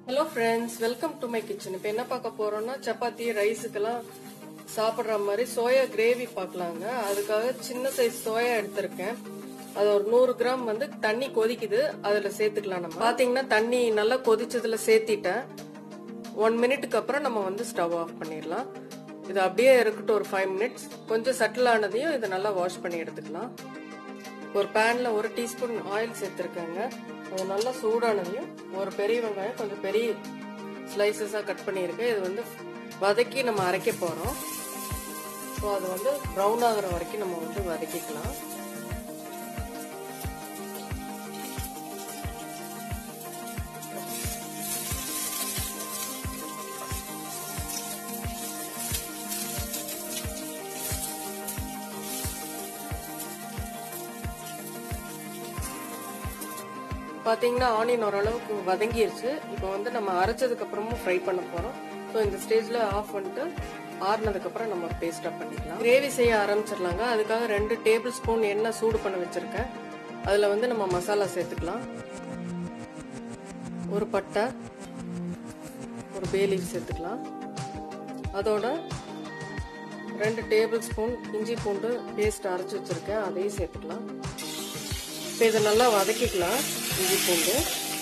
hello friends welcome to my kitchen இப்போ என்ன பார்க்க போறோம்னா சப்பாத்தி ரைஸுக்கெல்லாம் சாப்பிட்ற மாதிரி சோயா கிரேவி பார்க்கலாங்க அதுக்காக சின்ன சைஸ் சோயா எடுத்திருக்கேன் அது ஒரு நூறு கிராம் வந்து தண்ணி கொதிக்குது அதில் சேர்த்துக்கலாம் நம்ம பார்த்தீங்கன்னா தண்ணி நல்லா கொதிச்சதுல சேர்த்திட்டேன் ஒன் மினிட்டுக்கு அப்புறம் நம்ம வந்து ஸ்டவ் ஆஃப் பண்ணிடலாம் இது அப்படியே இருக்கட்டும் ஒரு ஃபைவ் மினிட்ஸ் கொஞ்சம் செட்டில் ஆனதையும் இதை நல்லா வாஷ் பண்ணி எடுத்துக்கலாம் ஒரு பேன்ல ஒரு டீஸ்பூன் ஆயில் சேர்த்துருக்கேங்க அது நல்லா சூடானதையும் ஒரு பெரிய வெங்காயம் கொஞ்சம் பெரிய ஸ்லைசஸாக கட் பண்ணியிருக்கேன் இது வந்து வதக்கி நம்ம அரைக்க போகிறோம் ஸோ அது வந்து ப்ரௌன் ஆகுற வரைக்கும் நம்ம வந்து வதக்கிக்கலாம் பார்த்தீங்கன்னா ஆனியன் ஓரளவுக்கு வதங்கிருச்சு இப்போ வந்து நம்ம அரைச்சதுக்கு அப்புறமும் ஃப்ரை பண்ண போறோம் ஸோ இந்த ஸ்டேஜ்ல ஆஃப் பண்ணிட்டு ஆறுனதுக்கு அப்புறம் நம்ம பேஸ்டா பண்ணிக்கலாம் கிரேவி செய்ய ஆரம்பிச்சிடலாங்க அதுக்காக ரெண்டு டேபிள் ஸ்பூன் எண்ணெய் சூடு பண்ண வச்சிருக்கேன் அதுல வந்து நம்ம மசாலா சேர்த்துக்கலாம் ஒரு பட்டை ஒரு பேலீஃப் சேர்த்துக்கலாம் அதோட ரெண்டு டேபிள் ஸ்பூன் இஞ்சி பூண்டு பேஸ்ட் அரைச்சி வச்சிருக்கேன் அதையும் சேர்த்துக்கலாம் இப்போ இதை நல்லா வதக்கிக்கலாம் இஞ்சி பூண்டு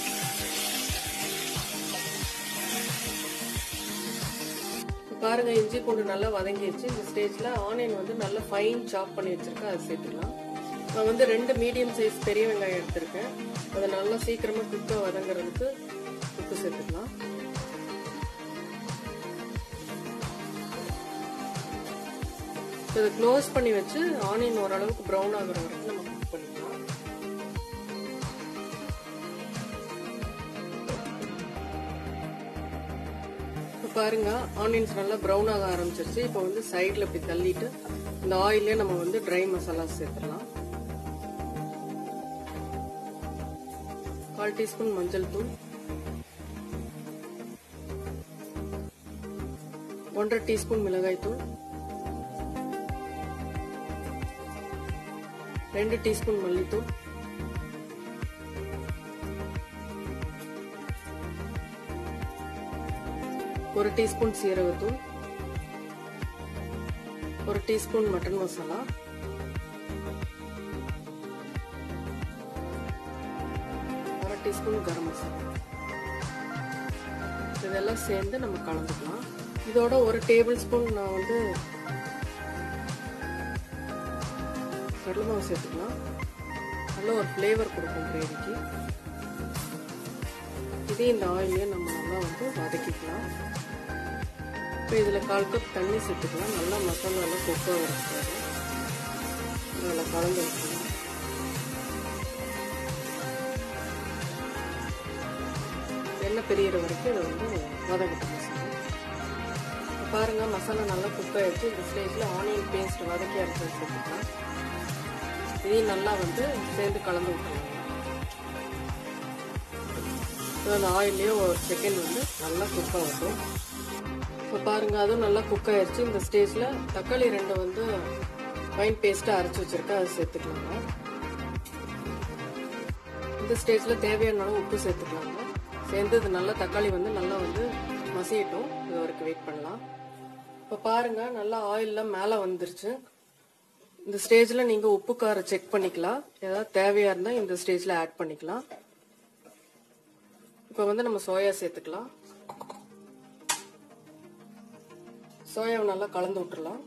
பாருங்க இஞ்சி பூண்டு நல்லா வதங்கிடுச்சு இந்த ஸ்டேஜ்ல ஆனியன் வந்து நல்லா ஃபைன் சாப் பண்ணி வச்சிருக்கேன் அதை சேர்த்துக்கலாம் நான் வந்து ரெண்டு மீடியம் சைஸ் பெரிய வெங்காயம் எடுத்திருக்கேன் அதை நல்லா சீக்கிரமா குக்காக வதங்குறதுக்கு உப்பு சேர்த்துக்கலாம் இதை க்ளோஸ் பண்ணி வச்சு ஆனியன் ஓரளவுக்கு ப்ரௌன் ஆகுற வரைக்கும் நம்ம குக் பண்ணிக்கலாம் இப்போ பாருங்க ஆனியன்ஸ் நல்லா ப்ரௌன் ஆக ஆரம்பிச்சிருச்சு இப்போ வந்து சைடில் இப்படி தள்ளிட்டு இந்த ஆயிலே நம்ம வந்து ட்ரை மசாலா சேர்த்துடலாம் கால் டீஸ்பூன் மஞ்சள் தூள் ஒன்றரை டீஸ்பூன் மிளகாய் தூள் ரெண்டு டீஸ்பூன் மல்லித்தூள் ஒரு டீஸ்பூன் சீரகத்தூள் ஒரு டீஸ்பூன் மட்டன் மசாலா அரை டீஸ்பூன் கரம் மசாலா இதெல்லாம் சேர்ந்து நம்ம கலந்துக்கலாம் இதோட ஒரு டேபிள் ஸ்பூன் நான் வந்து கடலை மாவு சேர்த்துக்கலாம் நல்ல ஒரு ஃப்ளேவர் கொடுக்கும் கிரேவிக்கு இதே இந்த ஆயிலே நம்ம நல்லா வந்து வதக்கிக்கலாம் இப்போ இதில் கால் கப் தண்ணி சேர்த்துக்கலாம் நல்லா மசாலாலாம் கொக்காக வச்சுக்கலாம் நல்லா கலந்து வச்சுக்கலாம் எண்ணெய் பெரியற வரைக்கும் இதை வந்து வதக்கட்டும் மசாலா பாருங்க மசாலா நல்லா குக் ஆயிடுச்சு இந்த ஸ்டேஜில் ஆனியன் பேஸ்ட் வதக்கி அரைச்சி சேர்த்துக்கலாம் இதையும் நல்லா வந்து சேர்ந்து கலந்து விட்டுருங்க அந்த ஆயிலே ஒரு செகண்ட் வந்து நல்லா குக் ஆகட்டும் இப்போ பாருங்க அதுவும் நல்லா குக் ஆயிடுச்சு இந்த ஸ்டேஜில் தக்காளி ரெண்டு வந்து வைன் பேஸ்ட்டாக அரைச்சி வச்சிருக்கேன் அதை சேர்த்துக்கலாங்க இந்த ஸ்டேஜில் தேவையான அளவு உப்பு சேர்த்துக்கலாங்க சேர்ந்து இது நல்லா தக்காளி வந்து நல்லா வந்து மசியட்டும் இது வரைக்கும் வெயிட் பண்ணலாம் இப்போ பாருங்க நல்லா ஆயில்லாம் மேலே வந்துருச்சு இந்த ஸ்டேஜில் நீங்கள் உப்பு காரம் செக் பண்ணிக்கலாம் ஏதாவது தேவையாக இருந்தால் இந்த ஸ்டேஜில் ஆட் பண்ணிக்கலாம் இப்போ வந்து நம்ம சோயா சேர்த்துக்கலாம் சோயாவை நல்லா கலந்து விட்டுறலாம்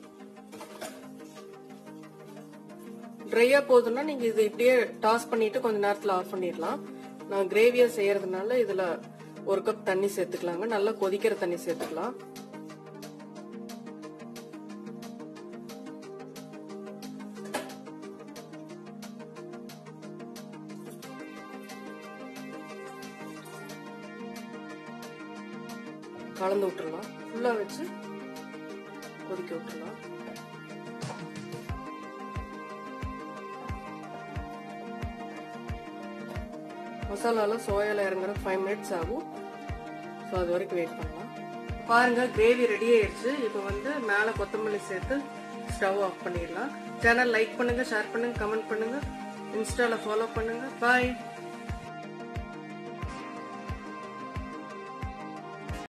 ட்ரையாக போகுதுன்னா நீங்கள் இது இப்படியே டாஸ் பண்ணிட்டு கொஞ்ச நேரத்தில் ஆஃப் பண்ணிடலாம் நான் கிரேவியாக செய்யறதுனால இதில் ஒரு கப் தண்ணி சேர்த்துக்கலாங்க நல்லா கொதிக்கிற தண்ணி சேர்த்துக்கலாம் கலந்து விட்டுறலாம் ஃபுல்லாக வச்சு கொதிக்க விட்டுறலாம் மசாலாலாம் சோயால இறங்குற ஃபைவ் மினிட்ஸ் ஆகும் ஸோ அது வரைக்கும் வெயிட் பண்ணலாம் பாருங்க கிரேவி ரெடி ஆயிடுச்சு இப்போ வந்து மேலே கொத்தமல்லி சேர்த்து ஸ்டவ் ஆஃப் பண்ணிடலாம் சேனல் லைக் பண்ணுங்க ஷேர் பண்ணுங்க கமெண்ட் பண்ணுங்க இன்ஸ்டால ஃபாலோ பண்ணுங்க பாய்